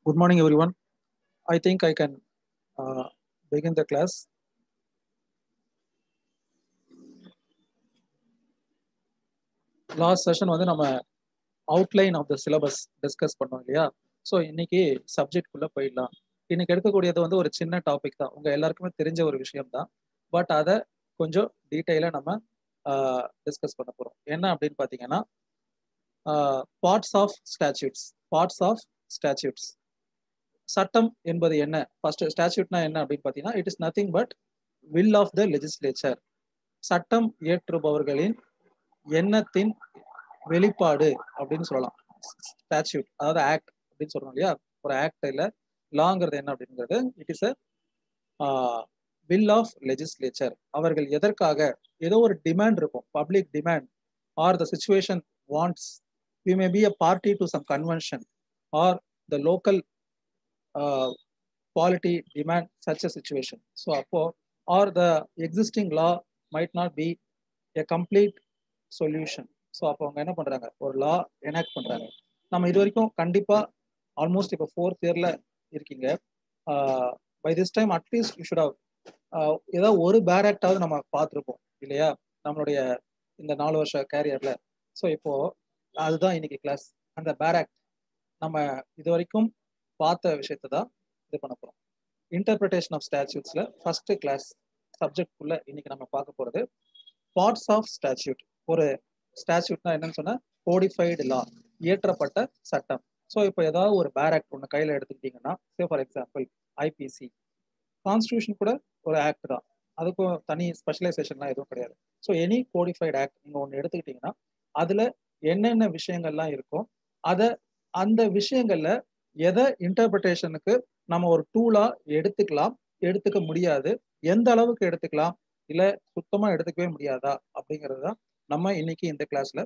Good morning, everyone. I think I can uh, begin the class. Last session வந்து நம்ம outline of the syllabus discuss பண்ணோம் இல்லையா so இன்னைக்கு subject குள்ள போயிடலாம் இன்னைக்கு எடுக்கக்கூடியது வந்து ஒரு சின்ன டாபிக் தான் உங்க எல்லாருக்குமே தெரிஞ்ச ஒரு விஷயம் தான் பட் அதை கொஞ்சம் டீட்டெயிலாக நம்ம டிஸ்கஸ் பண்ண போறோம் என்ன அப்படின்னு பார்த்தீங்கன்னா parts of statutes parts of statutes சட்டம் என்பது என்ன ஃபர்ஸ்ட் ஸ்டாச்சுட்னா என்ன அப்படின்னு பார்த்தீங்கன்னா it is nothing but will of the legislature சட்டம் இயற்றுபவர்களின் எண்ணத்தின் வெளிப்பாடு அப்படின்னு சொல்லலாம் ஸ்டாச்சுட் அதாவது ஆக்ட் அப்படின்னு சொல்றோம் இல்லையா ஒரு ஆக்ட் இல்ல லாங்கிறது என்ன அப்படிங்கிறது it is a will of legislature அவர்கள் எதற்காக ஏதோ ஒரு டிமாண்ட் இருக்கும் public demand or the situation wants you may be a party to some convention or the local polity demand such a situation so அப்போ or the existing law might not be a complete solution so அப்போ அவங்க என்ன பண்றாங்க ஒரு லா enact பண்றாங்க நம்ம இது வரைக்கும் கண்டிப்பா ஆல்மோஸ்ட் இப்போ ஃபோர்த் இயர்ல இருக்கீங்க by this time at least you should have ஏதாவது ஒரு பேர் ஆக்டாவது நம்ம பார்த்துருப்போம் இல்லையா நம்மளுடைய இந்த நாலு வருஷ கேரியர்ல ஸோ இப்போ அதுதான் இன்னைக்கு கிளாஸ் அந்த பேர் ஆக்ட் நம்ம இது வரைக்கும் பார்த்த விஷயத்தை தான் இது பண்ண போறோம் இன்டர்பிரிட்டேஷன் ஆஃப் ஸ்டாச்சுட்ஸ்ல ஃபர்ஸ்ட் கிளாஸ் சப்ஜெக்ட் குள்ள இன்னைக்கு நம்ம பார்க்க போறது பார்ட்ஸ் ஆஃப் ஸ்டாச்சுட் ஒரு ஸ்டாச்சுட்னா என்னன்னு சொன்னா கோடிஃபைடு லா இயற்றப்பட்ட சட்டம் ஸோ இப்போ ஏதாவது ஒரு பேர் ஆக்ட் ஒன்று கையில் எடுத்துக்கிட்டீங்கன்னா say for example IPC constitution கூட ஒரு ஆக்ட் தான் அதுக்கும் தனி ஸ்பெஷலைசேஷன்லாம் எதுவும் கிடையாது ஸோ எனி கோடிஃபைடு ஆக்ட் நீங்கள் ஒன்று எடுத்துக்கிட்டீங்கன்னா அதில் என்னென்ன விஷயங்கள்லாம் இருக்கும் அதை அந்த விஷயங்கள்ல எதை இன்டர்பிரிட்டேஷனுக்கு நம்ம ஒரு டூலா எடுத்துக்கலாம் எடுத்துக்க முடியாது எந்த அளவுக்கு எடுத்துக்கலாம் இல்ல சுத்தமா எடுத்துக்கவே முடியாதா அப்படிங்கிறது தான் நம்ம இன்னைக்கு இந்த கிளாஸ்ல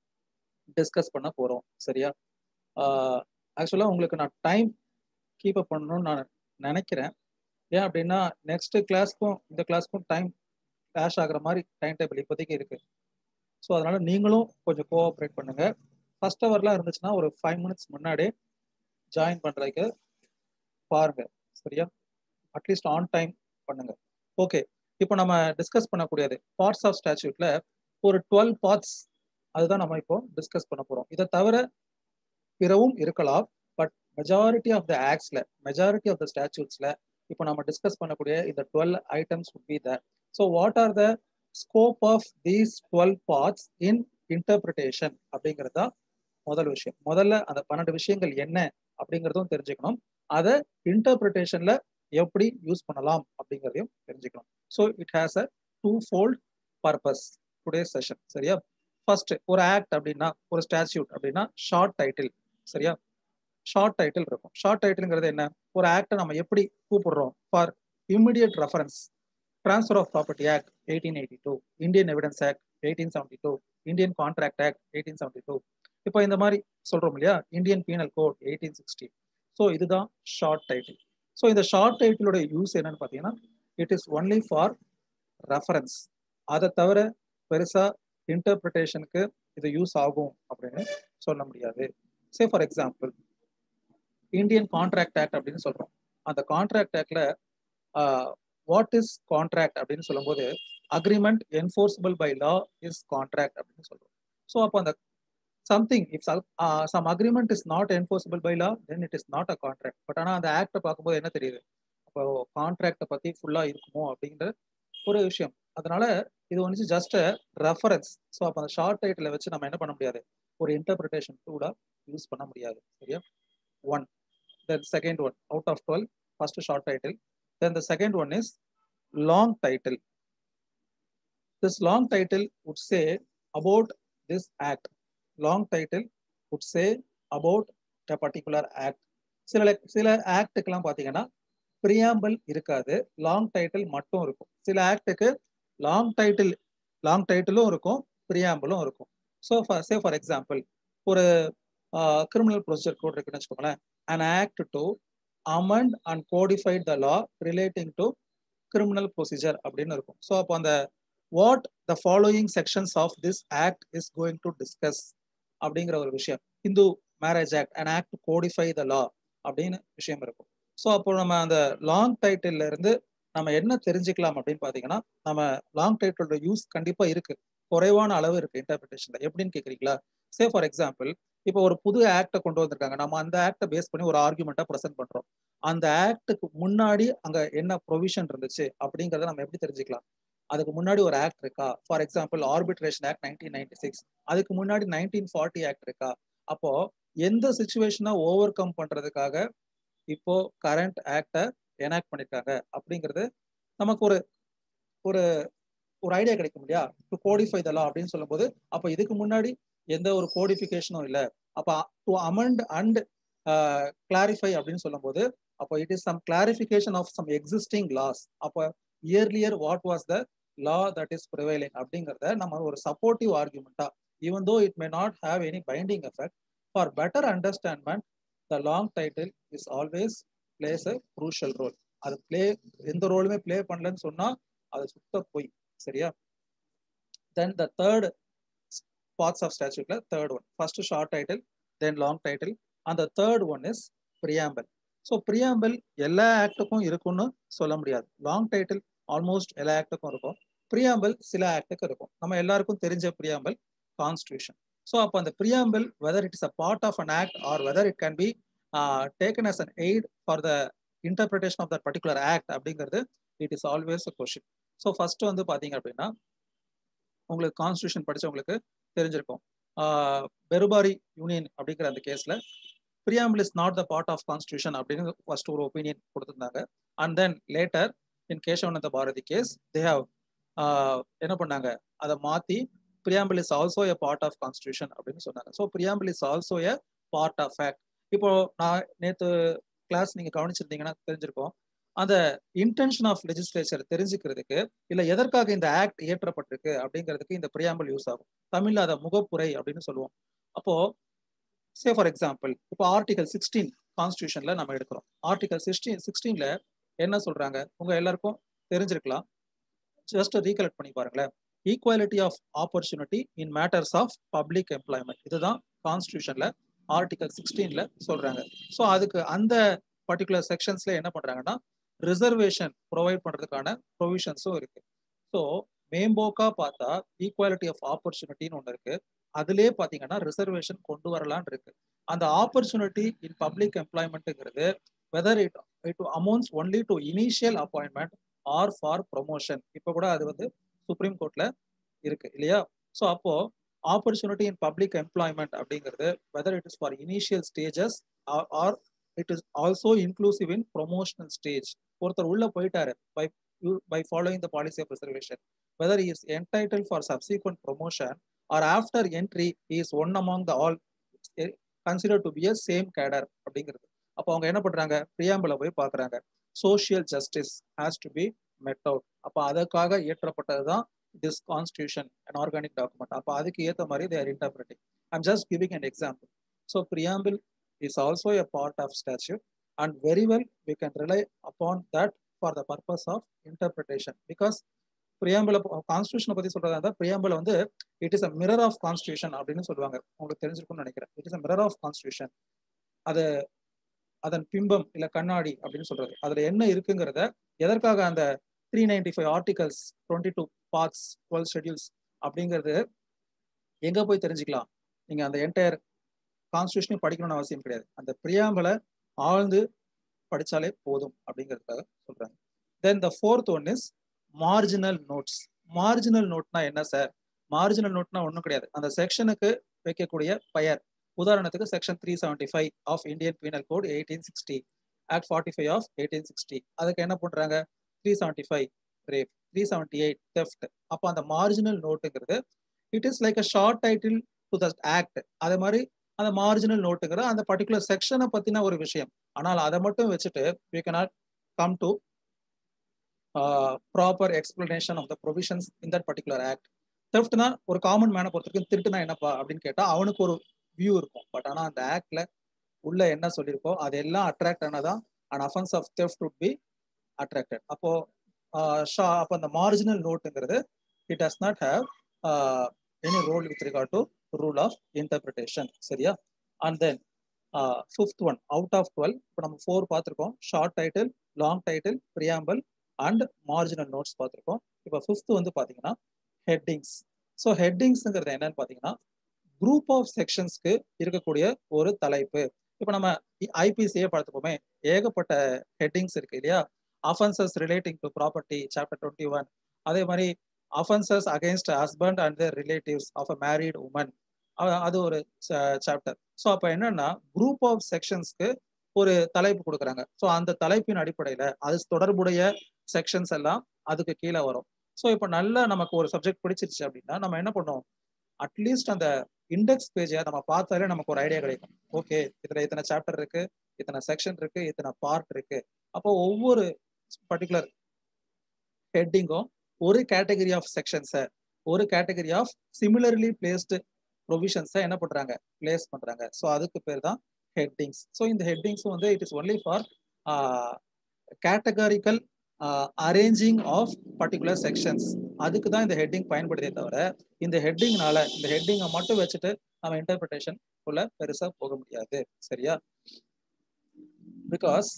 டிஸ்கஸ் பண்ண போறோம் சரியா ஆக்சுவலா உங்களுக்கு நான் டைம் கீப் அப் பண்ணணும்னு நான் நினைக்கிறேன் ஏன் அப்படின்னா நெக்ஸ்ட் கிளாஸ்க்கும் இந்த கிளாஸ்க்கும் டைம் கிளாஷ் ஆகுற மாதிரி டைம் டேபிள் இப்போதைக்கு இருக்கு ஸோ அதனால நீங்களும் கொஞ்சம் கோஆப்ரேட் பண்ணுங்க ஃபர்ஸ்ட் ஹவர்லாம் இருந்துச்சுன்னா ஒரு ஃபைவ் மினிட்ஸ் முன்னாடி ஜாயின் பண்றதுக்கு பாருங்க சரியா அட்லீஸ்ட் ஆன் டைம் பண்ணுங்க ஓகே இப்போ நம்ம டிஸ்கஸ் பண்ணக்கூடியது பார்ட்ஸ் ஆஃப் ஸ்டாச்சுட்ல ஒரு டுவெல் பார்ட்ஸ் அதுதான் நம்ம இப்போ டிஸ்கஸ் பண்ண போறோம் இதை தவிர பிறவும் இருக்கலாம் பட் மெஜாரிட்டி ஆஃப் த ஆக்ட்ஸ்ல மெஜாரிட்டி ஆஃப் த ஸ்டாச்சுட்ஸ்ல இப்போ நம்ம டிஸ்கஸ் பண்ணக்கூடிய இந்த twelve items would be the so what are the scope of these twelve parts in interpretation அப்படிங்கிறது தான் முதல் விஷயம் முதல்ல அந்த பன்னெண்டு விஷயங்கள் என்ன அப்படிங்கிறதும் தெரிஞ்சுக்கணும் அதை இன்டர்பிரிட்டேஷன்ல எப்படி யூஸ் பண்ணலாம் அப்படிங்கிறதையும் தெரிஞ்சுக்கணும் so it has a two fold purpose today session சரியா ஃபர்ஸ்ட் ஒரு ஆக்ட் அப்படின்னா ஒரு ஸ்டாಚ್யூட் அப்படின்னா ஷார்ட் டைட்டில் சரியா ஷார்ட் டைட்டில் இருக்கும் ஷார்ட் டைட்டில்ங்கிறது என்ன ஒரு ஆக்டை நம்ம எப்படி கூப்பிடுறோம் for immediate reference transfer of property act eighteen eighty two Indian evidence act eighteen seventy two Indian contract act eighteen seventy two இப்போ இந்த மாதிரி சொல்றோம் இல்லையா Indian penal code eighteen sixty so இதுதான் ஷார்ட் டைட்டில் ஸோ இந்த short டைட்டிலோட use என்னன்னு பார்த்தீங்கன்னா it is only for reference அதை தவிர பெருசா இன்டர்பிரிட்டேஷனுக்கு இது யூஸ் ஆகும் அப்படின்னு சொல்ல முடியாது say for example Indian contract act அப்படின்னு சொல்றோம் அந்த கான்ட்ராக்ட் ஆக்ட்ல வாட் இஸ் கான்ட்ராக்ட் அப்படின்னு சொல்லும்போது agreement enforceable by law is contract அப்படின்னு சொல்றோம் ஸோ அப்போ அந்த something if some agreement is not enforceable by law then it is not a contract but ஆனால் அந்த ஆக்டை பார்க்கும்போது என்ன தெரியுது அப்போ கான்ட்ராக்டை பத்தி ஃபுல்லா இருக்குமோ அப்படிங்கிற ஒரு விஷயம் அதனால இது வந்து ஜஸ்ட் ரெஃபரன்ஸ் ஸோ அப்போ அந்த ஷார்ட் டைட்டில் வச்சு நம்ம என்ன பண்ண முடியாது ஒரு இன்டர்பிரிட்டேஷன் டூலா யூஸ் பண்ண முடியாது சரியா one then second one out of twelve first short title then the second one is long title this long title would say about this act long title would say about a particular act சில சில ஆக்டுக்கெல்லாம் பார்த்தீங்கன்னா preamble இருக்காது long title மட்டும் இருக்கும் சில ஆக்டுக்கு long title long டைட்டிலும் இருக்கும் ப்ரியாம்பிளும் இருக்கும் so for say for example ஒரு கிரிமினல் ப்ரொசீஜர் கோட் இருக்குன்னு வச்சுக்கோங்களேன் an act to amend and codified the law relating to criminal procedure அப்படின்னு இருக்கும் ஸோ அப்போ அந்த what the following sections of this act is going to discuss அப்படிங்கிற ஒரு விஷயம் Hindu marriage act and act codify the law அப்படின்னு விஷயம் இருக்கும் ஸோ அப்போ நம்ம அந்த லாங் டைட்டில்ல இருந்து நம்ம என்ன தெரிஞ்சுக்கலாம் அப்படின்னு பாத்தீங்கன்னா நம்ம லாங் டைட்டிலோட யூஸ் கண்டிப்பா இருக்கு குறைவான அளவு இருக்கு இன்டர்பிரிட்டேஷன்ல எப்படின்னு கேக்குறீங்களா சே ஃபார் எக்ஸாம்பிள் இப்போ ஒரு புது ஆக்டை கொண்டு வந்திருக்காங்க நம்ம அந்த ஆக்டை பேஸ் பண்ணி ஒரு ஆர்குமெண்ட்டா ப்ரெசென்ட் பண்றோம் அந்த ஆக்டுக்கு முன்னாடி அங்க என்ன ப்ரொவிஷன் இருந்துச்சு அப்படிங்கறத நம்ம எப்படி தெரிஞ்சுக்கலாம் அதுக்கு முன்னாடி ஒரு ஆக்ட் இருக்கா for example arbitration act nineteen ninety six அதுக்கு முன்னாடி நைன்டீன் ஃபார்ட்டி ஆக்ட் இருக்கா அப்போ எந்த சுச்சுவேஷனை ஓவர் கம் பண்றதுக்காக இப்போ கரண்ட் ஆக்டை எனாக்ட் பண்ணிருக்காங்க அப்படிங்கிறது நமக்கு ஒரு ஒரு ஒரு ஐடியா கிடைக்கும் இல்லையா டு கோடிஃபை தலா அப்படின்னு சொல்லும்போது அப்போ இதுக்கு முன்னாடி எந்த ஒரு கோடிஃபிகேஷனும் இல்லை அப்போ டு அமெண்ட் அண்ட் கிளாரிஃபை அப்படின்னு சொல்லும்போது அப்போ it is some clarification of some existing laws அப்போ earlier what was the law that is prevailing அப்படிங்கிறத நம்ம ஒரு சப்போர்ட்டிவ் ஆர்குமெண்டா even though it may not have any binding effect for better understandment the long title is always plays a crucial role அது play எந்த ரோலுமே play பண்ணலன்னு சொன்னா அது சுத்த போய் சரியா then the third parts of ஸ்டாச்சுட்ல third one first short title தென் லாங் டைட்டில் அந்த third one is preamble so preamble எல்லா ஆக்டுக்கும் இருக்கும்னு சொல்ல முடியாது லாங் டைட்டில் ஆல்மோஸ்ட் எல்லா ஆக்டுக்கும் இருக்கும் பிரியாம்பல் சில ஆக்டுக்கு இருக்கும் நம்ம எல்லாருக்கும் தெரிஞ்ச பிரியாம்பல் கான்ஸ்டியூஷன் ஸோ அப்போ அந்த preamble whether it is a part of an act or whether it can be taken as an aid for the interpretation of that particular act அப்படிங்கிறது it is always a question so first வந்து பார்த்தீங்க அப்படின்னா உங்களுக்கு constitution படிச்சவங்களுக்கு தெரிஞ்சிருக்கும் Berubari union அப்படிங்கிற அந்த கேஸ்ல preamble is not the part of constitution அப்படின்னு ஃபர்ஸ்ட் ஒரு ஒப்பீனியன் கொடுத்திருந்தாங்க and then later in Kesavananda Bharati case they have என்ன பண்ணாங்க அதை மாத்தி preamble is also a part of constitution அப்படின்னு சொன்னாங்க so preamble is also a part of act இப்போ நான் நேற்று கிளாஸ் நீங்க கவனிச்சிருந்தீங்கன்னா தெரிஞ்சிருக்கோம் அந்த இன்டென்ஷன் ஆஃப் லெஜிஸ்லேச்சர் தெரிஞ்சுக்கிறதுக்கு இல்ல எதற்காக இந்த ஆக்ட் இயற்றப்பட்டிருக்கு அப்படிங்கிறதுக்கு இந்த பிரியாம்பிள் யூஸ் ஆகும் தமிழ்ல அதை முகப்புரை அப்படின்னு சொல்லுவோம் அப்போ சே ஃபார் எக்ஸாம்பிள் இப்போ ஆர்டிகல் சிக்ஸ்டீன் கான்ஸ்டியூஷன்ல நம்ம எடுக்கிறோம் ஆர்டிகல் சிக்ஸ்டீன் சிக்ஸ்டீன்ல என்ன சொல்றாங்க உங்க எல்லாருக்கும் தெரிஞ்சிருக்கலாம் ஜஸ்ட் ரீகலெக்ட் பண்ணி பாருங்களேன் equality of opportunity in matters of public employment இதுதான் கான்ஸ்டியூஷன்ல ஆர்டிகல் சிக்ஸ்டீன்ல சொல்றாங்க ஸோ அதுக்கு அந்த பர்டிகுலர் செக்ஷன்ஸ்ல என்ன பண்றாங்கன்னா ரிசர்வேஷன் ப்ரொவைட் பண்றதுக்கான ப்ரொவிஷன்ஸும் இருக்கு ஸோ மேம்போக்கா பார்த்தா ஈக்குவாலிட்டி ஆஃப் ஆப்பர்ச்சுனிட்டின்னு ஒன்று இருக்கு அதுலேயே பார்த்தீங்கன்னா ரிசர்வேஷன் கொண்டு வரலான் இருக்கு அந்த ஆப்பர்ச்சுனிட்டி இன் பப்ளிக் எம்ப்ளாய்மெண்ட்டுங்கிறது whether it it amounts only to initial appointment or for promotion இப்போ கூட அது வந்து சுப்ரீம் கோர்ட்ல இருக்கு இல்லையா ஸோ அப்போ ஆப்பர்ச்சுனிட்டி இன் பப்ளிக் எம்ப்ளாய்மெண்ட் அப்படிங்கிறது whether it is for initial stages or it is also inclusive in promotional stage ஒருத்தர் உள்ள போயிட்டாரு by by following the policy of reservation whether is entitle for subsequent promotion or after entry is one among the all consider to be a same cadre அப்படிங்கிறது அப்போ அவங்க என்ன பண்றாங்க பிரியாம்பிள போய் பாக்குறாங்க social justice has to be met out அப்போ அதற்காக இயற்றப்பட்டது தான் this constitution and organic document அப்போ அதுக்கு ஏற்ற மாதிரி they're interpreting I'm just giving an example so preamble is also a part of statute and very well we can rely upon that for the purpose of interpretation because பிரியாம்பிள கான்ஸ்டியூஷனை பத்தி சொல்றதா இருந்தால் preamble வந்து it is a mirror of constitution அப்படின்னு சொல்லுவாங்க உங்களுக்கு தெரிஞ்சிருக்கும்னு நினைக்கிறேன் it is a mirror of constitution அது அதன் பிம்பம் இல்ல கண்ணாடி அப்படின்னு சொல்றது அதுல என்ன இருக்குங்கிறத எதற்காக அந்த three ninety five articles twenty two parts twelve schedules அப்படிங்கிறது எங்க போய் தெரிஞ்சுக்கலாம் நீங்க அந்த என்டையர் கான்ஸ்டியூஷனையும் படிக்கணும்னு அவசியம் கிடையாது அந்த பிரியாம்பலை ஆழ்ந்து படிச்சாலே போதும் அப்படிங்கிறதுக்காக சொல்றாங்க then the fourth one is marginal notes marginal நோட்னா என்ன சார் மார்ஜினல் நோட்னா ஒன்றும் கிடையாது அந்த செக்ஷனுக்கு வைக்கக்கூடிய பெயர் உதாரணத்துக்கு section three seventy five of Indian penal code eighteen sixty act forty five of eighteen sixty அதுக்கு என்ன பண்றாங்க three seventy five rape three seventy eight theft அப்போ அந்த மார்ஜினல் நோட்டுங்கிறது it is like a short title to the act அதே மாதிரி அந்த marginal நோட்டுங்கிற அந்த பர்டிகுலர் செக்ஷனை பத்தின ஒரு விஷயம் ஆனால் அதை மட்டும் வச்சுட்டு we cannot come to proper explanation of the provisions in that particular act தெஃப்ட்னா ஒரு காமன் மேனை பொறுத்த வரைக்கும் திருட்டுனா என்னப்பா அப்படின்னு கேட்டா அவனுக்கு ஒரு வியூ இருக்கும் பட் ஆனா அந்த ஆக்ட்ல உள்ள என்ன சொல்லியிருக்கோ அதெல்லாம் அட்ராக்ட் ஆனதான் and offence of theft would be attracted அப்போ ஷா அப்போ அந்த மார்ஜினல் நோட்டுங்கிறது it does not have any role with regard to rule of interpretation சரியா and then fifth one out of twelve இப்போ நம்ம ஃபோர் பார்த்துருக்கோம் short title long title preamble and marginal notes பார்த்துருக்கோம் இப்போ ஃபிஃப்த் வந்து பார்த்தீங்கன்னா ஹெட்டிங்ஸ் ஸோ ஹெட்டிங்ஸுங்கிறது என்னன்னு பார்த்தீங்கன்னா குரூப் ஆஃப் செக்ஷன்ஸ்க்கு இருக்கக்கூடிய ஒரு தலைப்பு இப்போ நம்ம ஐபிசியே பார்த்துப்போமே ஏகப்பட்ட ஹெட்டிங்ஸ் இருக்கு இல்லையா offences relating to property chapter twenty one அதே மாதிரி offences against husband and their relatives of a married woman அது ஒரு சாப்டர் ஸோ அப்போ என்னன்னா குரூப் ஆஃப் செக்ஷன்ஸ்க்கு ஒரு தலைப்பு கொடுக்குறாங்க ஸோ அந்த தலைப்பின் அடிப்படையில் அது தொடர்புடைய செக்ஷன்ஸ் எல்லாம் அதுக்கு கீழே வரும் ஸோ இப்போ நல்லா நமக்கு ஒரு சப்ஜெக்ட் பிடிச்சிருச்சு அப்படின்னா நம்ம என்ன பண்ணுவோம் அட்லீஸ்ட் அந்த இண்டெக்ஸ் பேஜை நம்ம பார்த்தாலே நமக்கு ஒரு ஐடியா கிடைக்கும் ஓகே இதுல இத்தனை சாப்டர் இருக்கு இத்தனை செக்ஷன் இருக்கு இத்தனை பார்ட் இருக்கு அப்போ ஒவ்வொரு பர்டிகுலர் ஹெட்டிங்கும் ஒரு கேட்டகரி ஆஃப் செக்ஷன்ஸை ஒரு கேட்டகரி ஆஃப் சிமிலர்லி பிளேஸ்டு ப்ரொவிஷன்ஸை என்ன பண்றாங்க பிளேஸ் பண்றாங்க ஸோ அதுக்கு பேர் தான் ஹெட்டிங்ஸ் ஸோ இந்த ஹெட்டிங்ஸ் வந்து it is only for categorical arranging of particular sections அதுக்கு தான் இந்த ஹெட்டிங் பயன்படுதே தவிர இந்த ஹெட்டிங்னால இந்த ஹெட்டிங்கை மட்டும் வச்சுட்டு நம்ம இன்டர்பிரிட்டேஷன் உள்ள பெருசா போக முடியாது சரியா because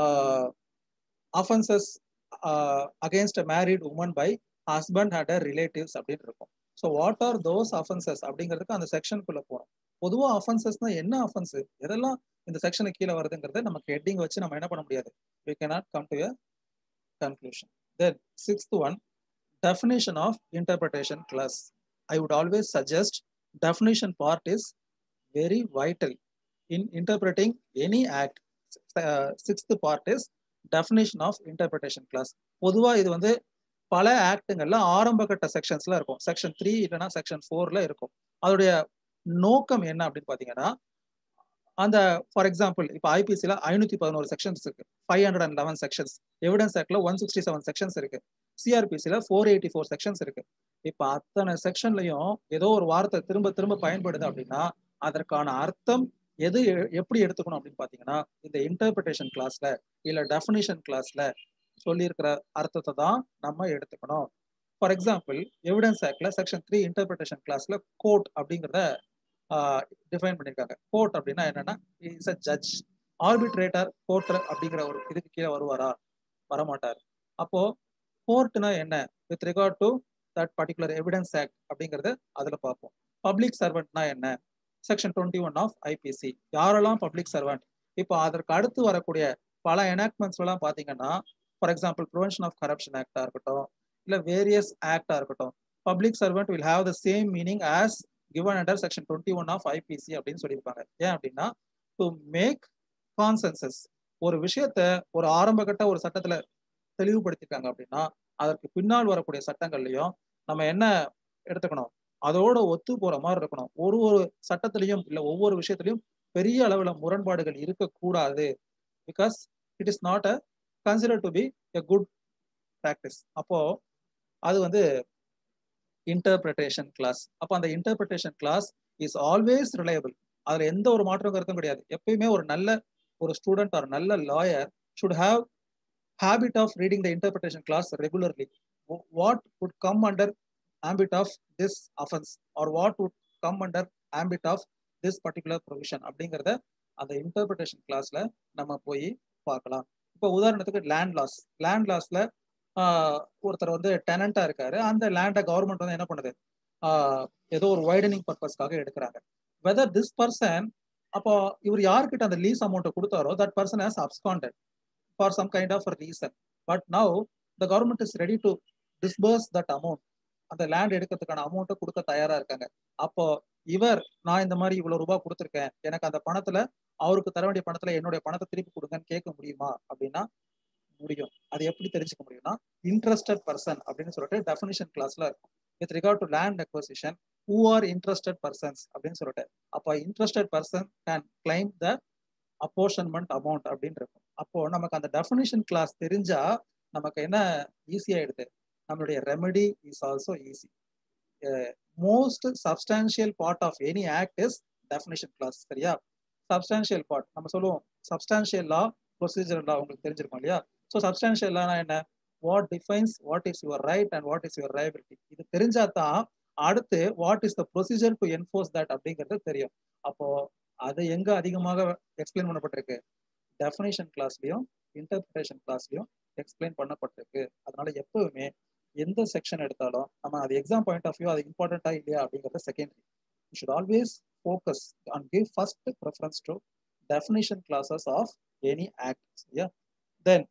offences against married woman by husband had a relatives அப்படின்னு இருக்கும் so what are those offences அப்படிங்கிறதுக்கு அந்த செக்ஷனுக்குள்ள போகணும் பொதுவாக அஃபென்சஸ்னா என்ன அஃபென்ஸ் எதெல்லாம் இந்த செக்ஷனுக்கு கீழே வருதுங்கிறத நமக்கு ஹெட்டிங் வச்சு நம்ம என்ன பண்ண முடியாது we cannot come to conclusion. Then sixth one, definition of interpretation class. I would always suggest definition part is very vital in interpreting any act. Uh, sixth part is definition of interpretation class. பொதுவாக இது வந்து பல ஆக்டுங்கள்ல ஆரம்ப கட்ட செக்ஷன்ஸ்ல இருக்கும் section three இல்லைன்னா section ஃபோர்ல இருக்கும் அதோடைய நோக்கம் என்ன அப்படின்னு பாத்தீங்கன்னா அந்த ஃபார் எக்ஸாம்பிள் இப்போ ஐபிசியில் ஐநூத்தி பதினோரு செக்ஷன்ஸ் இருக்கு five hundred and eleven sections evidence ஆக்ட்ல ஒன் சிக்ஸ்டி செவன் செக்ஷன்ஸ் இருக்கு சிஆர்பிசியில் ஃபோர் எயிட்டி ஃபோர் செக்ஷன்ஸ் இருக்கு இப்போ அத்தனை செக்ஷன்லையும் ஏதோ ஒரு வார்த்தை திரும்ப திரும்ப பயன்படுது அப்படின்னா அதற்கான அர்த்தம் எது எப்படி எடுத்துக்கணும் அப்படின்னு பார்த்தீங்கன்னா இந்த இன்டர்பிரிட்டேஷன் கிளாஸ்ல இல்ல டெஃபினிஷன் கிளாஸ்ல சொல்லியிருக்கிற அர்த்தத்தை தான் நம்ம எடுத்துக்கணும் ஃபார் எக்ஸாம்பிள் எவிடன்ஸ் ஆக்ட்ல செக்ஷன் த்ரீ இன்டர்பிரிட்டேஷன் கிளாஸ்ல கோர்ட் அப்படிங்கிறத டிஃபைன் பண்ணியிருக்காங்க கோர்ட் அப்படின்னா என்னன்னா இஸ் அ ஜட்ஜ் ஆர்பிட்ரேட்டர் கோர்ட்டர் அப்படிங்கிற ஒரு இதுக்கு கீழே வருவாரா வரமாட்டார் அப்போ கோர்ட்னா என்ன with regard to that particular evidence act அப்படிங்கறது அதுல பார்ப்போம் பப்ளிக் சர்வெண்ட்னா என்ன section twenty one of IPC யாரெல்லாம் பப்ளிக் சர்வெண்ட் இப்போ அதற்கு அடுத்து வரக்கூடிய பல எனாக்ட்மெண்ட்ஸ் எல்லாம் பாத்தீங்கன்னா for example prevention of corruption ஆக்டா இருக்கட்டும் இல்ல வேரியஸ் ஆக்டா இருக்கட்டும் public servant will have the same meaning as given under section twenty one of IPC அப்படின்னு சொல்லியிருப்பாங்க ஏன் அப்படின்னா டு மேக் கான்சென்சஸ் ஒரு விஷயத்த ஒரு ஆரம்ப கட்ட ஒரு சட்டத்துல தெளிவுபடுத்திருக்காங்க அப்படின்னா அதற்கு பின்னால் வரக்கூடிய சட்டங்கள்லயும் நம்ம என்ன எடுத்துக்கணும் அதோட ஒத்து போற மாதிரி இருக்கணும் ஒரு ஒரு சட்டத்திலையும் இல்ல ஒவ்வொரு விஷயத்திலையும் பெரிய அளவுல முரண்பாடுகள் இருக்கக்கூடாது because it is not a consider to be a good practice அப்போ அது வந்து இன்டர்பிரிட்டேஷன் கிளாஸ் அப்போ அந்த interpretation clause is always reliable அதுல எந்த ஒரு மாற்றம் கருத்தும் கிடையாது எப்பயுமே ஒரு நல்ல ஒரு ஸ்டூடெண்ட் ஆர் நல்ல lawyer should have habit of reading the interpretation clause regularly what would come under ambit of this offence or what would come under ambit of this particular provision அப்படிங்கிறத அந்த இன்டர்பிரிட்டேஷன் கிளாஸ்ல நம்ம போய் பார்க்கலாம் இப்போ உதாரணத்துக்கு land loss land லாஸ்ல ஒருத்தர் வந்து டெனண்டா இருக்காரு அந்த லேண்டை கவர்மெண்ட் வந்து என்ன பண்ணுது ஏதோ ஒரு வைடனிங் பர்பஸ்க்காக எடுக்கிறாங்க வெதர் திஸ் பர்சன் அப்போ இவர் யார்கிட்ட அந்த லீஸ் அமௌண்ட்டை கொடுத்தாரோ that person has absconded for some kind of reason but now the government is ready to disburse that amount அந்த லேண்ட் எடுக்கிறதுக்கான அமௌண்ட்டை கொடுக்க தயாரா இருக்காங்க அப்போ இவர் நான் இந்த மாதிரி இவ்வளவு ரூபாய் கொடுத்துருக்கேன் எனக்கு அந்த பணத்துல அவருக்கு தர வேண்டிய பணத்துல என்னுடைய பணத்தை திருப்பி கொடுங்கன்னு கேட்க முடியுமா அப்படின்னா முடியும் அது எப்படி தெரிஞ்சுக்க முடியும்னா இன்ட்ரெஸ்டட் பர்சன் அப்படின்னு சொல்லிட்டு டெஃபினிஷன் கிளாஸ்ல இருக்கும் with regard to land acquisition who are interested persons அப்படின்னு சொல்லிட்டு அப்போ interested person can claim the apportionment amount அப்படின்னு இருக்கும் அப்போ நமக்கு அந்த டெஃபினிஷன் கிளாஸ் தெரிஞ்சா நமக்கு என்ன ஈஸியாயிடுது நம்மளுடைய remedy is also easy most substantial part of any act is definition clause சரியா சப்ஸ்டான்ஷியல் பார்ட் நம்ம சொல்லுவோம் சப்ஸ்டான்ஷியல் லா ப்ரொசீஜர் லா உங்களுக்கு தெரிஞ்சிருக்கும் இல்லையா ஸோ சப்ஸ்டான்ஷியல் லானா என்ன what defines what is your right and what is your liability இது தெரிஞ்சா தான் அடுத்து what is the procedure to enforce that அப்படிங்கிறது தெரியும் அப்போ அது எங்க அதிகமாக எக்ஸ்பிளைன் பண்ணப்பட்டிருக்கு டெஃபினேஷன் கிளாஸ்லயும் இன்டர்பிரேஷன் கிளாஸ்லயும் எக்ஸ்பிளைன் பண்ணப்பட்டிருக்கு அதனால எப்பவுமே எந்த செக்ஷன் எடுத்தாலும் நம்ம அது எக்ஸாம் பாயிண்ட் ஆஃப் வியூ அது இம்பார்ட்டண்டா இல்லையா அப்படிங்கிறது secondary you should always focus and give first preference to definition clauses of any act சரியா தென்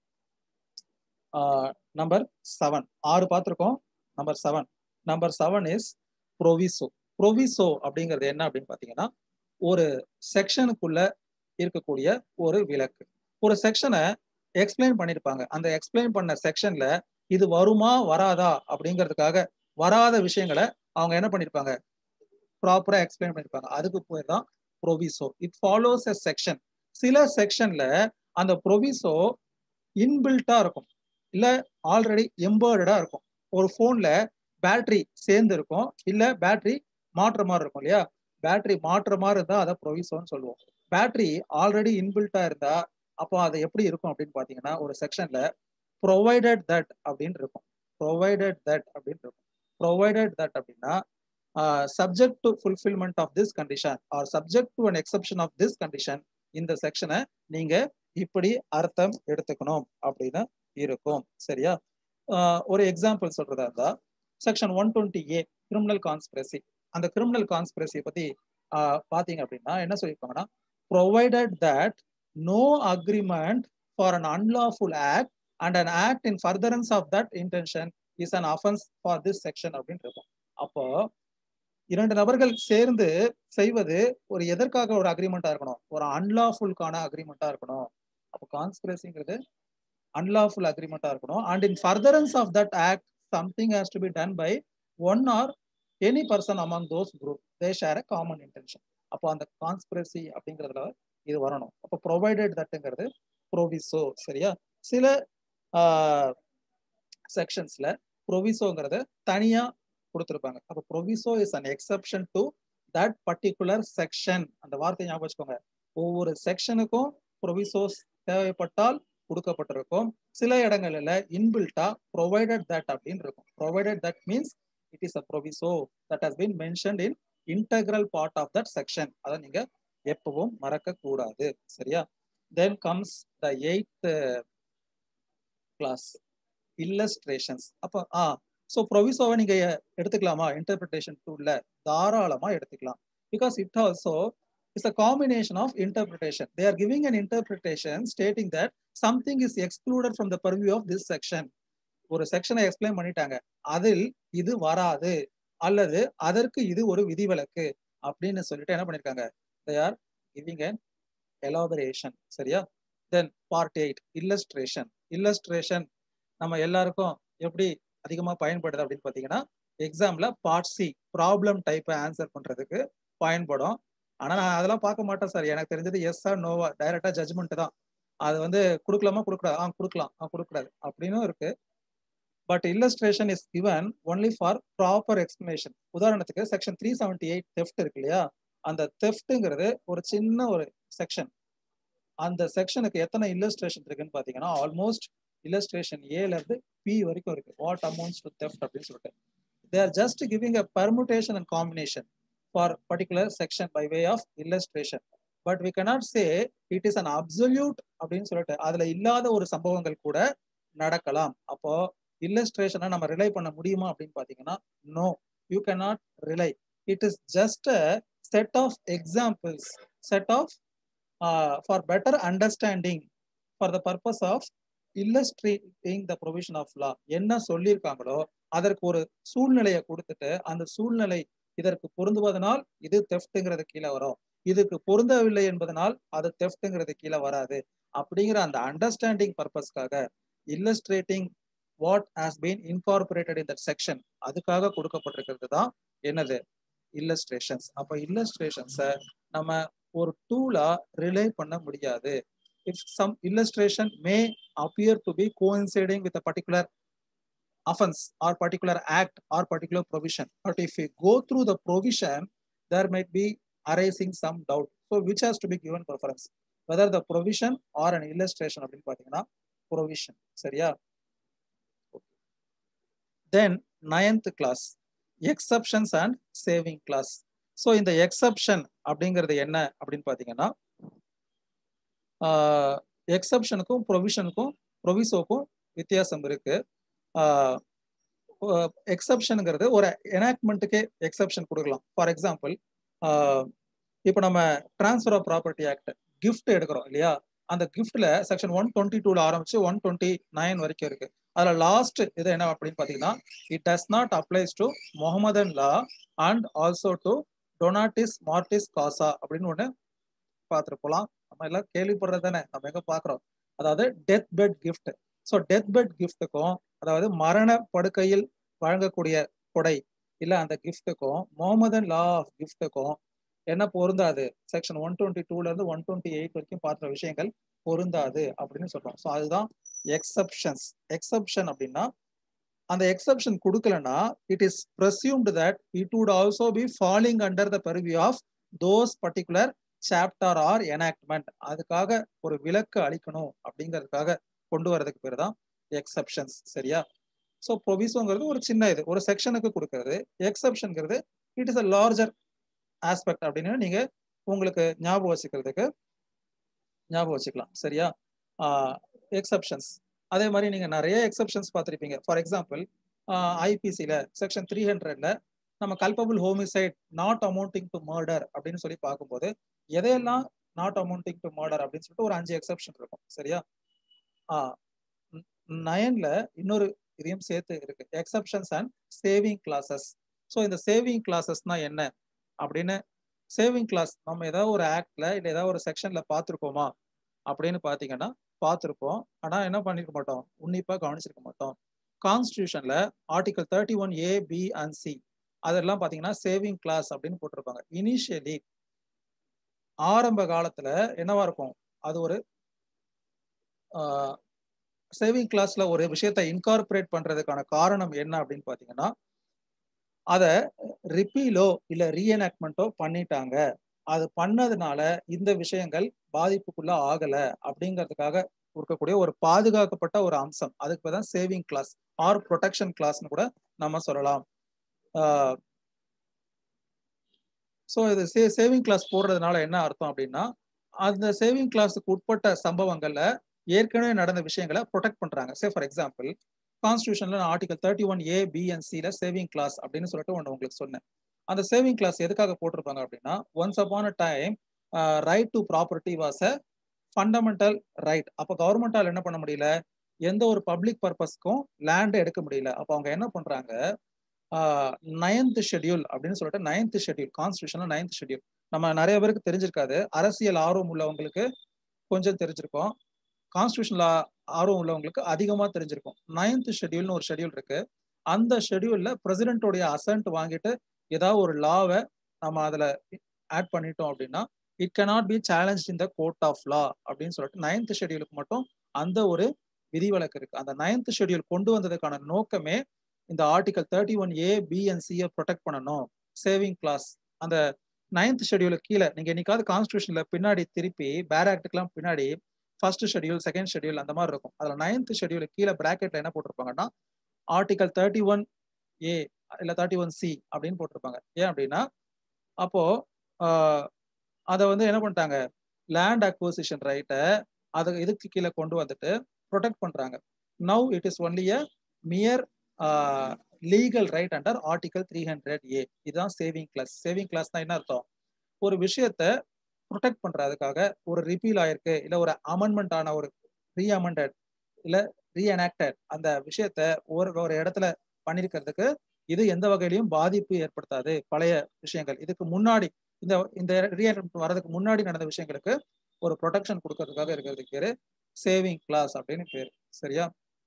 நம்பர் செவன் ஆறு பார்த்துருக்கோம் number seven number seven is proviso proviso அப்படிங்கிறது என்ன அப்படின்னு பார்த்தீங்கன்னா ஒரு செக்ஷனுக்குள்ள இருக்கக்கூடிய ஒரு விளக்கு ஒரு செக்ஷனை எக்ஸ்பிளைன் பண்ணியிருப்பாங்க அந்த எக்ஸ்பிளைன் பண்ண செக்ஷன்ல இது வருமா வராதா அப்படிங்கிறதுக்காக வராத விஷயங்களை அவங்க என்ன பண்ணியிருப்பாங்க ப்ராப்பரா எக்ஸ்பிளைன் பண்ணியிருப்பாங்க அதுக்கு பேர் தான் proviso it follows a section சில செக்ஷன்ல அந்த ப்ரொவிசோ இன்பில்ட்டா இருக்கும் இல்ல ஆல்ரெடி எம்பர்டா இருக்கும் ஒரு போன்ல பேட்டரி சேர்ந்து இருக்கும் இல்ல பேட்டரி மாற்ற மாதிரி இருக்கும் இல்லையா பேட்டரி மாற்ற மாதிரி இருந்தா அதை ப்ரொவிசோன்னு சொல்லுவோம் பேட்டரி ஆல்ரெடி இன்பில்ட்டா இருந்தா அப்போ அது எப்படி இருக்கும் அப்படின்னு பாத்தீங்கன்னா ஒரு செக்ஷன்ல ப்ரொவைடட் தட் அப்படின்னு இருக்கும் ப்ரொவைடட் தட் அப்படின்னு இருக்கும் ப்ரொவைடட் தட் அப்படின்னா subject to fulfilment of this condition or subject to an exception of this condition இந்த செக்ஷனை நீங்க இப்படி அர்த்தம் எடுத்துக்கணும் அப்படின்னு இருக்கும் சரியா ஒரு எக்ஸாம்பிள் சொல்றதா இருந்தா section one twenty A criminal conspiracy அந்த கிரிமினல் கான்ஸ்பிரசியை பத்தி பாத்தீங்க அப்படின்னா என்ன சொல்லியிருப்பாங்கன்னா provided that no agreement for an unlawful act and an act in furtherance of that intention is an offence for this section அப்படின்னு இருக்கும் அப்போ இரண்டு நபர்கள் சேர்ந்து செய்வது ஒரு எதற்காக ஒரு அக்ரிமெண்டா இருக்கணும் ஒரு அன்லாஃபுல்கான அக்ரிமெண்டா இருக்கணும் அப்போ கான்ஸ்பிரசிங்கிறது அன்லாஃபுல் அக்ரிமெண்டா இருக்கணும் and in furtherance of that act something has to be done by one or any person among those group they share a common intention அப்போ அந்த கான்ஸ்பிரசி அப்படிங்கிறதுல இது வரணும் அப்போ ப்ரொவைடட் தட்டுங்கிறது ப்ரோவிசோ சரியா சில செக்ஷன்ஸ்ல ப்ரொவிசோங்கிறத தனியா கொடுத்துருப்பாங்க அப்போ proviso is an exception to that particular section அந்த வார்த்தையை ஞாபகம் வச்சுக்கோங்க ஒவ்வொரு செக்ஷனுக்கும் ப்ரொவிசோஸ் தேவைப்பட்டால் கொடுக்கப்பட்டிருக்கும் சில இடங்கள்ல இன்பில்ட்டா ப்ரொவைடட் தட் அப்படின்னு இருக்கும் provided that means it is a proviso that has been mentioned in integral part of that section அதை நீங்க எப்பவும் மறக்க கூடாது சரியா then comes the eighth clause illustrations அப்போ ஆ ஸோ ப்ரொவிசோவை நீங்க எடுத்துக்கலாமா இன்டர்பிரிட்டேஷன் டூல்ல தாராளமா எடுத்துக்கலாம் because it also it's a combination of interpretation they are giving an interpretation stating that something is excluded from the purview of this section ஒரு செக்ஷனை explain பண்ணிட்டாங்க அதில் இது வராது அல்லது அதற்கு இது ஒரு விதிவிலக்கு அப்படின்னு சொல்லிட்டு என்ன பண்ணிருக்காங்க they are giving an elaboration சரியா then part eight illustration illustration நம்ம எல்லாருக்கும் எப்படி அதிகமாக பயன்படுது அப்படின்னு பார்த்தீங்கன்னா எக்ஸாம்ல பார்ட் சி ப்ராப்ளம் டைப்பை ஆன்சர் பண்றதுக்கு பயன்படும் ஆனா நான் அதெல்லாம் பார்க்க மாட்டேன் சார் எனக்கு தெரிஞ்சது எஸ் ஆர் நோவா டைரக்டா ஜட்மெண்ட் தான் அது வந்து கொடுக்கலாமா கொடுக்கூடாது ஆ கொடுக்கலாம் ஆ கொடுக்கூடாது அப்படின்னும் இருக்கு but illustration is given only for proper explanation உதாரணத்துக்கு section three seventy eight theft இருக்கு இல்லையா அந்த தெஃப்ட்டுங்கிறது ஒரு சின்ன ஒரு செக்ஷன் அந்த செக்ஷனுக்கு எத்தனை இல்லஸ்ட்ரேஷன் இருக்குன்னு பாத்தீங்கன்னா ஆல்மோஸ்ட் இல்லஸ்ட்ரேஷன் ஏல இருந்து பி வரைக்கும் இருக்கு வாட் அமௌண்ட்ஸ் டு தெஃப்ட் அப்படின்னு சொல்லிட்டு they are just giving a permutation and combination for particular section by way of illustration but we cannot say it is an absolute அப்படின்னு சொல்லிட்டு அதுல இல்லாத ஒரு சம்பவங்கள் கூட நடக்கலாம் அப்போ இல்லஸ்ட்ரேஷனை நம்ம ரிலை பண்ண முடியுமா அப்படின்னு பாத்தீங்கன்னா no you cannot rely it is just a set of examples set of for better understanding for the purpose of illustrating the provision of law என்ன சொல்லியிருக்காங்களோ அதற்கு ஒரு சூழ்நிலையை கொடுத்துட்டு அந்த சூழ்நிலை இதற்கு பொருந்துவதனால் இது தெஃப்ட்டுங்கிறது கீழே வரும் இதுக்கு பொருந்தவில்லை என்பதனால் அது தெஃப்ட்டுங்கிறது கீழே வராது அப்படிங்கிற அந்த அண்டர்ஸ்டாண்டிங் பர்பஸ்க்காக illustrating what has been incorporated in that section அதுக்காக கொடுக்கப்பட்டிருக்கிறது தான் என்னது இல்லஸ்ட்ரேஷன்ஸ் அப்போ இல்லஸ்ட்ரேஷன்ஸை நம்ம ஒரு டூலா ரிலே பண்ண முடியாது if some illustration may appear to be coinciding with a particular offense or particular act or particular provision but if we go through the provision there might be arising some doubt so which has to be given preference whether the provision or an illustration அப்படின்னு பாத்தீங்கன்னா provision சரியா then ninth class exceptions and saving class so இந்த exception அப்படிங்கிறது என்ன அப்படின்னு பார்த்தீங்கன்னா எக்ஸப்ஷனுக்கும் ப்ரொவிஷனுக்கும் ப்ரொவிசோக்கும் வித்தியாசம் இருக்கு எக்ஸப்ஷனுங்கிறது ஒரு எனாக்மெண்ட்டுக்கே எக்ஸப்ஷன் கொடுக்கலாம் ஃபார் எக்ஸாம்பிள் இப்போ நம்ம transfer of property act gift எடுக்கிறோம் இல்லையா அந்த கிஃப்ட்ல செக்ஷன் ஒன் டுவெண்ட்டி டூல ஆரம்பிச்சு ஒன் டுவெண்ட்டி நைன் வரைக்கும் இருக்கு அதுல லாஸ்ட் இது என்ன அப்படின்னு பாத்தீங்கன்னா it does not applies to Mohammedan law and also to donatio mortis causa அப்படின்னு ஒண்ணு பார்த்துட்டு போலாம் நம்ம எல்லாம் கேள்விப்படுறது தானே நம்ம எங்க பாக்குறோம் அதாவது death bed gift so death bed கிஃப்ட்டுக்கும் அதாவது மரண படுக்கையில் வழங்கக்கூடிய கொடை இல்ல அந்த கிஃப்ட்டுக்கும் முகமதன் லா ஆஃப் கிஃப்ட்டுக்கும் என்ன பொருந்தாது செக்ஷன் ஒன் டுவெண்ட்டி டூல இருந்து ஒன் டுவெண்ட்டி எயிட் வரைக்கும் பார்க்குற விஷயங்கள் பொருந்தாது அப்படின்னு சொல்றோம் ஸோ அதுதான் எக்ஸப்ஷன்ஸ் எக்ஸப்ஷன் அப்படின்னா அந்த எக்ஸப்ஷன் கொடுக்கலன்னா it is presumed that it would also be falling under the purview of those particular chapter or enactment அதுக்காக ஒரு விலக்கு அளிக்கணும் அப்படிங்கிறதுக்காக கொண்டு வரதுக்கு பேர் தான் எக்ஸப்ஷன்ஸ் சரியா ஸோ ப்ரொவிசோங்கிறது ஒரு சின்ன இது ஒரு செக்ஷனுக்கு கொடுக்கறது எக்ஸப்ஷனுங்கிறது it is a larger aspect அப்படின்னு நீங்க உங்களுக்கு ஞாபகம் வச்சுக்கிறதுக்கு ஞாபகம் வச்சுக்கலாம் சரியா எக்ஸப்ஷன்ஸ் அதே மாதிரி நீங்க நிறைய எக்ஸப்ஷன்ஸ் பார்த்துருப்பீங்க ஃபார் எக்ஸாம்பிள் ஐபிசியில் செக்ஷன் த்ரீ ஹண்ட்ரட்ல நம்ம culpable homicide not amounting to murder அப்படின்னு சொல்லி பார்க்கும்போது எதையெல்லாம் நாட் அமௌண்டிங் டு மர்டர் அப்படின்னு சொல்லிட்டு ஒரு அஞ்சு எக்ஸப்ஷன் இருக்கும் சரியா நயன்ல இன்னொரு இதையும் சேர்த்து இருக்கு exceptions and saving clauses so இந்த சேவிங் கிளாஸஸ்னா என்ன அப்படின்னு சேவிங் கிளாஸ் நம்ம ஏதாவது ஒரு ஆக்ட்ல இல்லை ஏதாவது ஒரு செக்ஷன்ல பார்த்துருக்கோமா அப்படின்னு பார்த்தீங்கன்னா பார்த்துருப்போம் ஆனால் என்ன பண்ணிருக்க மாட்டோம் உன்னிப்பாக கவனிச்சிருக்க மாட்டோம் கான்ஸ்டியூஷன்ல article thirty one A B and C அதெல்லாம் பார்த்தீங்கன்னா சேவிங் கிளாஸ் அப்படின்னு போட்டிருப்பாங்க இனிஷியலி ஆரம்ப காலத்துல என்னவா இருக்கும் அது ஒரு சேவிங் கிளாஸ்ல ஒரு விஷயத்தை இன்கார்பரேட் பண்றதுக்கான காரணம் என்ன அப்படின்னு பாத்தீங்கன்னா அத ரிப்பீலோ இல்ல ரீஎனாக்மெண்ட்டோ பண்ணிட்டாங்க அது பண்ணதுனால இந்த விஷயங்கள் பாதிப்புக்குள்ள ஆகல அப்படிங்கிறதுக்காக இருக்கக்கூடிய ஒரு பாதுகாக்கப்பட்ட ஒரு அம்சம் அதுக்கு தான் சேவிங் கிளாஸ் ஆர் ப்ரொடெக்ஷன் கிளாஸ்னு கூட நம்ம சொல்லலாம் ஸோ இது சே சேவிங் கிளாஸ் போடுறதுனால என்ன அர்த்தம் அப்படின்னா அந்த சேவிங் கிளாஸுக்கு உட்பட்ட சம்பவங்கள்ல ஏற்கனவே நடந்த விஷயங்களை ப்ரொடெக்ட் பண்றாங்க சே ஃபார் எக்ஸாம்பிள் கான்ஸ்டியூஷன்ல நான் article thirty one A B and சில சேவிங் கிளாஸ் அப்படின்னு சொல்லிட்டு ஒன்று உங்களுக்கு சொன்னேன் அந்த சேவிங் கிளாஸ் எதுக்காக போட்டிருப்பாங்க அப்படின்னா once upon a time right to property was a fundamental right அப்போ கவர்மெண்டால் என்ன பண்ண முடியல எந்த ஒரு பப்ளிக் பர்பஸ்க்கும் லேண்ட் எடுக்க முடியல அப்போ அவங்க என்ன பண்றாங்க நைன்த் ஷெட்யூல் அப்படின்னு சொல்லிட்டு நைன்த் ஷெட்யூல் கான்ஸ்டியூஷன்ல நைன்த் ஷெட்யூல் நம்ம நிறைய பேருக்கு தெரிஞ்சிருக்காது அரசியல் ஆர்வம் உள்ளவங்களுக்கு கொஞ்சம் தெரிஞ்சிருக்கும் கான்ஸ்டியூஷன்ல ஆர்வம் உள்ளவங்களுக்கு அதிகமா தெரிஞ்சிருக்கும் நைன்த் ஷெட்யூல்னு ஒரு ஷெட்யூல் இருக்கு அந்த ஷெட்யூல்ல பிரசிடென்ட்டோடைய அசன்ட் வாங்கிட்டு ஏதாவது ஒரு லாவை நம்ம அதுல ஆட் பண்ணிட்டோம் அப்படின்னா it cannot be challenge in the court of law அப்படின்னு சொல்லிட்டு நைன்த் ஷெட்யூலுக்கு மட்டும் அந்த ஒரு விதிவிலக்கு இருக்கு அந்த நைன்த் ஷெட்யூல் கொண்டு வந்ததுக்கான நோக்கமே இந்த article thirty one A B and சியை ப்ரொடெக்ட் பண்ணணும் சேவிங் கிளாஸ் அந்த நைன்த் ஷெட்யூலுக்கு கீழே நீங்க என்னைக்காவது கான்ஸ்டியூஷன்ல பின்னாடி திருப்பி பேர் ஆக்டுக்கெல்லாம் பின்னாடி ஃபர்ஸ்ட் ஷெட்யூல் செகண்ட் ஷெட்யூல் அந்த மாதிரி இருக்கும் அதுல நைன்த் ஷெட்யூல் கீழே பிராக்கெட்ல என்ன போட்டிருப்பாங்கன்னா ஆர்டிகல் தேர்ட்டி ஒன் ஏ இல்ல தேர்ட்டி ஒன் சி அப்படின்னு போட்டிருப்பாங்க ஏன் அப்படின்னா அப்போ அதை வந்து என்ன பண்ணிட்டாங்க லேண்ட் அக்வசிஷன் ரைட்டை அது இதுக்கு கீழே கொண்டு வந்துட்டு ப்ரொடெக்ட் பண்றாங்க now it is only a mere legal right under article three hundred A இதுதான் சேவிங் கிளாஸ் சேவிங் கிளாஸ் தான் என்ன அர்த்தம் ஒரு விஷயத்த ப்ரொடெக்ட் பண்றதுக்காக ஒரு ரிப்பீல் ஆயிருக்கு இல்ல ஒரு அமெண்ட்மெண்ட் ஆன ஒரு ரீ அமெண்டட் இல்ல ரீஎனாக்டட் அந்த விஷயத்த ஒரு ஒரு இடத்துல பண்ணிருக்கிறதுக்கு இது எந்த வகையிலையும் பாதிப்பு ஏற்படுத்தாது பழைய விஷயங்கள் இதுக்கு முன்னாடி இந்த இந்த ரீஎனாக்ட் வர்றதுக்கு முன்னாடி நடந்த விஷயங்களுக்கு ஒரு ப்ரொடெக்ஷன் கொடுக்கறதுக்காக இருக்கிறதுக்கு பேரு சேவிங் கிளாஸ் அப்படின்னு பேரு சரியா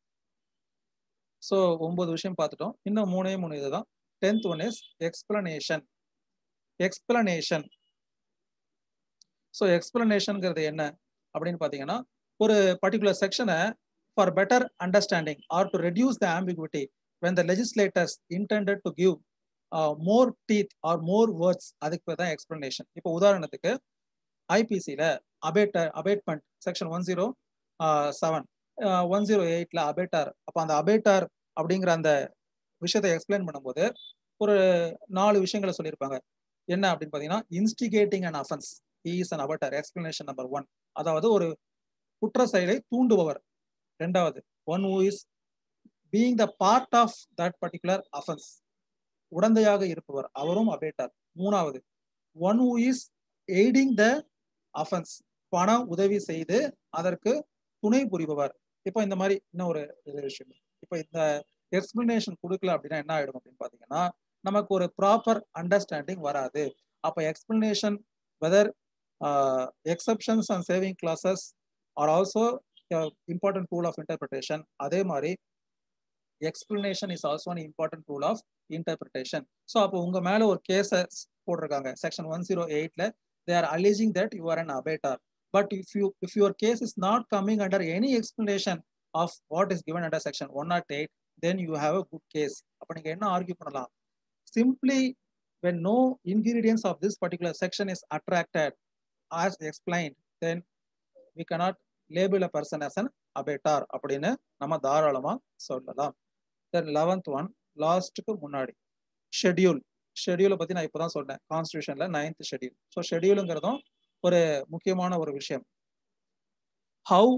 ஸோ ஒன்பது விஷயம் பார்த்துட்டோம் இன்னும் மூணே மூணு இதுதான் tenth one is explanation explanation so எக்ஸ்பிளனேஷனுங்கிறது என்ன அப்படின்னு பார்த்தீங்கன்னா ஒரு பர்டிகுலர் செக்ஷனை for better understanding or to reduce the ambiguity when the legislators intended to give more teeth or more words அதுக்கு தான் எக்ஸ்பிளனேஷன் இப்போ உதாரணத்துக்கு ஐபிசியில் abet abetment section one zero seven one zero எயிட்ல அபேட்டார் அப்போ அந்த அபேட்டார் அப்படிங்கிற அந்த விஷயத்தை எக்ஸ்பிளைன் பண்ணும்போது ஒரு நாலு விஷயங்களை சொல்லியிருப்பாங்க என்ன அப்படின்னு பாத்தீங்கன்னா instigating and offence is an abettor explanation number one அதாவது ஒரு குற்ற செயலை தூண்டுபவர் ரெண்டாவது one who is being the part of that particular offence உடந்தையாக இருப்பவர் அவரும் அபேட்டார் மூணாவது one who is aiding the offence பண உதவி செய்து அதற்கு துணை புரிபவர் இப்போ இந்த மாதிரி இன்னும் ஒரு விஷயம் இப்போ இந்த எக்ஸ்பிளனேஷன் கொடுக்கல அப்படின்னா என்ன ஆயிடும் அப்படின்னு பாத்தீங்கன்னா நமக்கு ஒரு ப்ராப்பர் அண்டர்ஸ்டாண்டிங் வராது அப்போ explanation whether exceptions and saving clauses are also important tool of interpretation அதே மாதிரி explanation is also an important tool of interpretation so அப்போ உங்க மேல ஒரு கேஸை போட்டிருக்காங்க செக்ஷன் ஒன் ஜீரோ எயிட்ல they are alleging that you are an abettor but if you if your case is not coming under any explanation of what is given under section one not eight then you have a good case அப்போ நீங்க என்ன argue பண்ணலாம் simply when no ingredients of this particular section is attracted as explained then we cannot label a person as an abator அப்படின்னு நம்ம தாராளமா சொல்லலாம் தென் eleventh one லாஸ்ட்டுக்கு முன்னாடி schedule ஷெட்யூலை பத்தி நான் இப்பதான் சொன்னேன் கான்ஸ்டியூஷன்ல நைன்த் ஷெட்யூல் ஸோ ஷெட்யூலுங்கிறதும் ஒரு முக்கியமான ஒரு விஷயம் how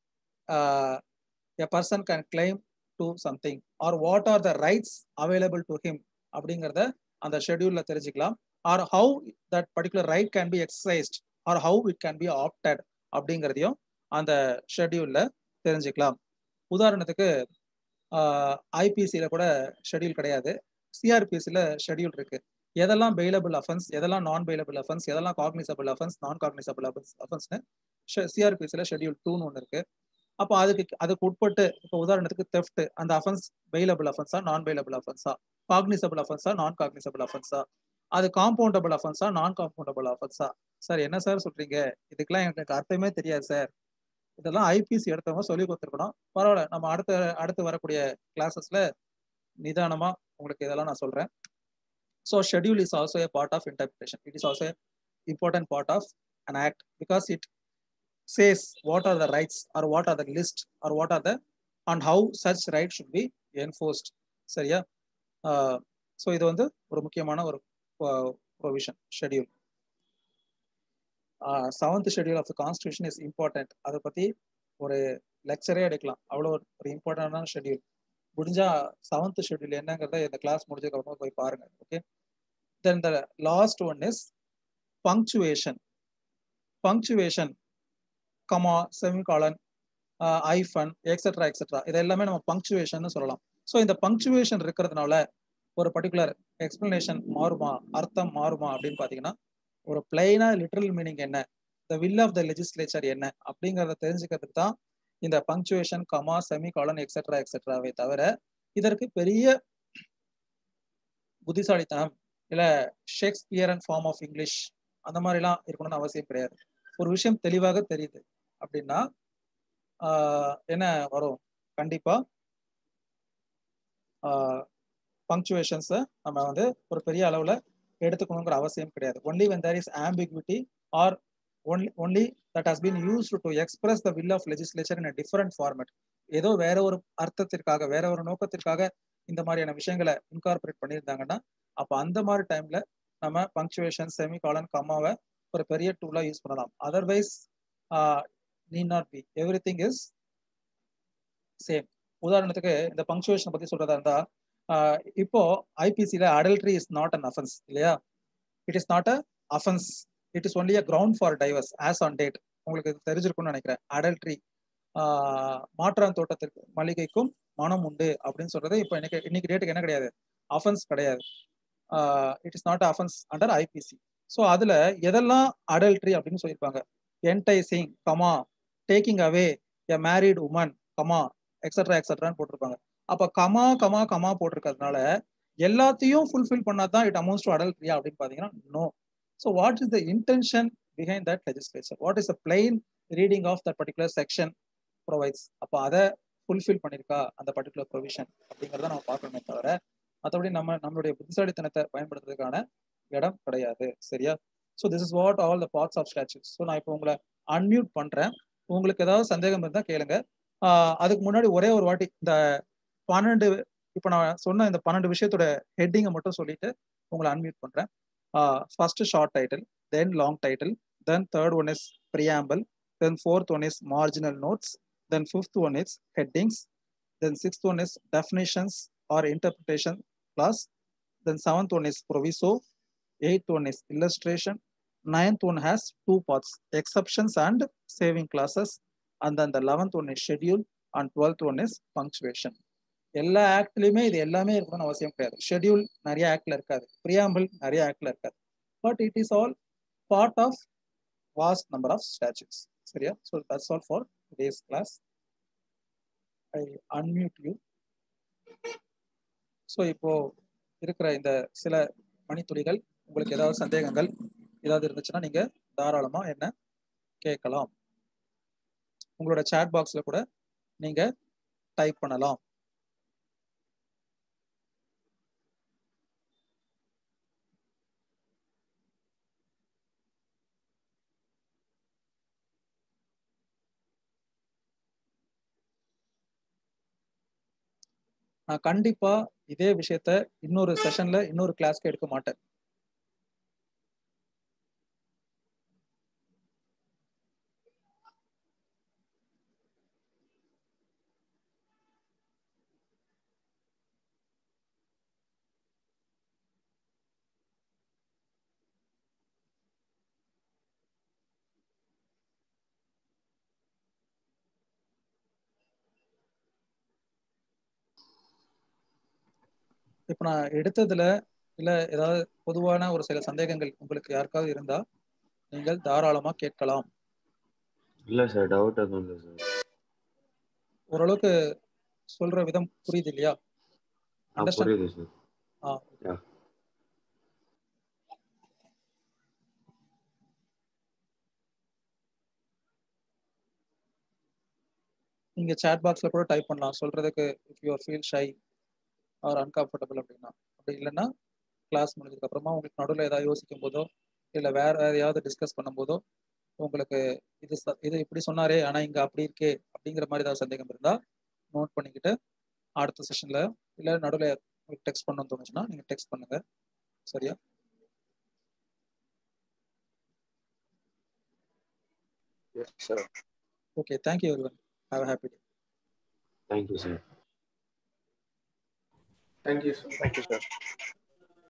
a person can claim to something or what are the rights available to him அப்படிங்கிறத அந்த ஷெட்யூல்ல தெரிஞ்சுக்கலாம் or how that particular right can be exercised or how it can be opted அப்படிங்கிறதையும் அந்த ஷெட்யூல்ல தெரிஞ்சுக்கலாம் உதாரணத்துக்கு ஐபிசியில் கூட ஷெட்யூல் கிடையாது சிஆர்பிசியில் ஷெட்யூல் இருக்கு எதெல்லாம் பெயிலபிள் அஃபென்ஸ் எதெல்லாம் நான் பெயிலபிள் அஃபென்ஸ் எதெல்லாம் cognizable offence non cognizable offence அஃபென்ஸ்னு சிஆர்பிசியில் ஷெட்யூல் டூன்னு ஒன்று இருக்கு அப்போ அதுக்கு அதுக்கு உட்பட்டு இப்போ உதாரணத்துக்கு தெஃப்ட் அந்த அஃபென்ஸ் பெயிலபிள் அஃபென்ஸா நான் பெயிலபிள் அஃபென்ஸா காக்னிசபிள் அஃபென்ஸா நான் காக்னிசபிள் அஃபென்ஸா அது காம்பவுண்டபிள் அஃபென்ஸா நான் காம்பவுண்டபிள் அஃபென்ஸா சார் என்ன சார் சொல்றீங்க இதுக்கெல்லாம் எனக்கு அர்த்தமே தெரியாது சார் இதெல்லாம் ஐபிசி எடுத்தவங்க சொல்லி கொடுத்துருக்கணும் பரவாயில்ல நம்ம அடுத்த அடுத்து வரக்கூடிய கிளாஸஸ்ல நிதானமா உங்களுக்கு இதெல்லாம் நான் சொல்றேன் so schedule is also a part of interpretation it is also important part of an act because it says what are the rights or what are the list or what are the and how such right should be enforced சரியா so இது வந்து ஒரு முக்கியமான ஒரு provision schedule seventh schedule of the constitution is important அதை பத்தி ஒரு லெக்சரே எடுக்கலாம் அவ்வளோ ஒரு இம்பார்ட்டன்டான ஷெட்யூல் முடிஞ்சா செவன்த் ஷெட்யூல் என்னங்கிறத இந்த கிளாஸ் முடிஞ்சதுக்கு அப்புறமா போய் பாருங்க okay then the last one is punctuation punctuation comma semicolon hyphen etcetera etcetera இது எல்லாமே நம்ம பங்க்சுவேஷன் சொல்லலாம் ஸோ இந்த பங்க்சுவேஷன் இருக்கிறதுனால ஒரு பர்டிகுலர் எக்ஸ்பிளனேஷன் மாறுமா அர்த்தம் மாறுமா அப்படின்னு பார்த்தீங்கன்னா ஒரு பிளைனா லிட்ரல் மீனிங் என்ன the will of the legislature என்ன அப்படிங்கிறத தெரிஞ்சுக்கிறதுக்கு தான் இந்த பங்க்சுவேஷன் கமா செமிகாலன் எக்ஸெட்ரா எக்ஸெட்ராவை தவிர இதற்கு பெரிய புத்திசாலித்தனம் இல்லை ஷேக்ஸ்பியரன் ஃபார்ம் ஆஃப் இங்கிலீஷ் அந்த மாதிரிலாம் இருக்கணும்னு அவசியம் கிடையாது ஒரு விஷயம் தெளிவாக தெரியுது அப்படின்னா என்ன வரும் கண்டிப்பா பங்க்சுவேஷன்ஸை நம்ம வந்து ஒரு பெரிய அளவில் எடுத்துக்கணுங்கிற அவசியம் கிடையாது only when there is ambiguity or only only that has been use to express the will of legislature in a different format ஏதோ வேற ஒரு அர்த்தத்திற்காக வேற ஒரு நோக்கத்திற்காக இந்த மாதிரியான விஷயங்களை இன்கார்பரேட் பண்ணியிருந்தாங்கன்னா அப்போ அந்த மாதிரி டைம்ல நம்ம பங்க்சுவேஷன் செமி காலன் கம்மாவை ஒரு பெரிய டூலா யூஸ் பண்ணலாம் otherwise need not be everything is same உதாரணத்துக்கு இந்த பங்க்சுவேஷன் பத்தி சொல்றதா இருந்தா இப்போ ஐபிசியில adultery is not an offence இல்லையா it is not a offence it is only a ground for divorce as on date உங்களுக்கு தெரிஞ்சிருக்கும்னு நினைக்கிறேன் அடல்ட்ரி மாற்றான் தோட்டத்திற்கு மளிகைக்கும் மனம் உண்டு அப்படின்னு சொல்றது இப்போ இன்னைக்கு இன்னைக்கு டேட்டுக்கு என்ன கிடையாது அஃபென்ஸ் கிடையாது it is not offence under IPC so அதுல எதெல்லாம் அடல்ட்ரி அப்படின்னு சொல்லியிருப்பாங்க enticing comma taking away a married woman comma etcetera எக்ஸட்ரான்னு போட்டிருப்பாங்க அப்ப கமா கமா கமா போட்டிருக்கிறதுனால எல்லாத்தையும் ஃபுல்ஃபில் பண்ணாதான் இட் அமௌண்ட்ஸ் டு அடல்ட்ரியா அப்படின்னு பாத்தீங்கன்னா no so what is the intention behind that legislature what is the plain reading of that particular section provides அப்போ அதை ஃபுல்ஃபில் பண்ணியிருக்கா அந்த பர்டிகுலர் ப்ரொவிஷன் அப்படிங்கிறத நம்ம பார்க்கணுமே தவிர மற்றபடி நம்ம நம்மளுடைய புத்திசாலித்தனத்தை பயன்படுத்துறதுக்கான இடம் கிடையாது சரியா so this is what all the parts of statutes so நான் இப்போ உங்களை அன்மியூட் பண்றேன் உங்களுக்கு ஏதாவது சந்தேகம் இருந்தால் கேளுங்க அதுக்கு முன்னாடி ஒரே ஒரு வாட்டி இந்த பன்னெண்டு இப்போ நான் சொன்ன இந்த பன்னெண்டு விஷயத்தோட ஹெட்டிங்கை மட்டும் சொல்லிட்டு உங்களை அன்மியூட் பண்றேன் uh, first short title, then long title, then third one is preamble, then fourth one is marginal notes, then fifth one is headings, then sixth one is definitions or interpretation class, then seventh one is proviso, eighth one is illustration, ninth one has two parts, exceptions and saving classes, and then the eleventh one is schedule, and twelfth one is punctuation. எல்லா ஆக்ட்லயுமே இது எல்லாமே இருக்கணும்னு அவசியம் கிடையாது schedule நிறைய ஆக்ட்ல இருக்காது preamble நிறைய ஆக்ட்ல இருக்காது but it is all part of vast number of statutes சரியா so that's all for day's class I unmute you so இப்போ இருக்கிற இந்த சில மணித்துளிகள் உங்களுக்கு ஏதாவது சந்தேகங்கள் ஏதாவது இருந்துச்சுன்னா நீங்க தாராளமா என்ன கேட்கலாம் உங்களோட சேட் பாக்ஸ்ல கூட நீங்க டைப் பண்ணலாம் நான் கண்டிப்பா இதே விஷயத்த இன்னொரு செஷன்ல இன்னொரு கிளாஸ்க்கு எடுக்க மாட்டேன் இப்ப நான் எடுத்ததுல இல்ல ஏதாவது பொதுவான ஒரு சில சந்தேகங்கள் உங்களுக்கு யாருக்காவது இருந்தா நீங்கள் தாராளமா கேட்கலாம் இல்ல சார் டவுட் எதுவும் இல்லை சார் ஓரளவுக்கு சொல்ற விதம் புரியுது இல்லையா ஆ Understand? புரியுது சார் ஆ Yeah. நீங்க சேட் பாக்ஸ்ல கூட டைப் பண்ணலாம் சொல்றதுக்கு if you feel shy or uncomfortable அப்படின்னா அப்படி இல்லைன்னா கிளாஸ் முடிஞ்சதுக்கு அப்புறமா உங்களுக்கு நடுவில் ஏதாவது யோசிக்கும் போதோ இல்லை வேற எதையாவது டிஸ்கஸ் பண்ணும்போதோ உங்களுக்கு இது ச- இது இப்படி சொன்னாரே ஆனா இங்க அப்படி இருக்கே அப்படிங்கிற மாதிரி ஏதாவது சந்தேகம் இருந்தா நோட் பண்ணிக்கிட்டு அடுத்த செஷன்ல இல்லை நடுவில் உங்களுக்கு டெக்ஸ்ட் பண்ணணும்னு தோணுச்சுன்னா நீங்க டெக்ஸ்ட் பண்ணுங்க சரியா Yes, sir. Okay thank you everyone have happy day thank you sir Thank you, sir. Thank you, sir.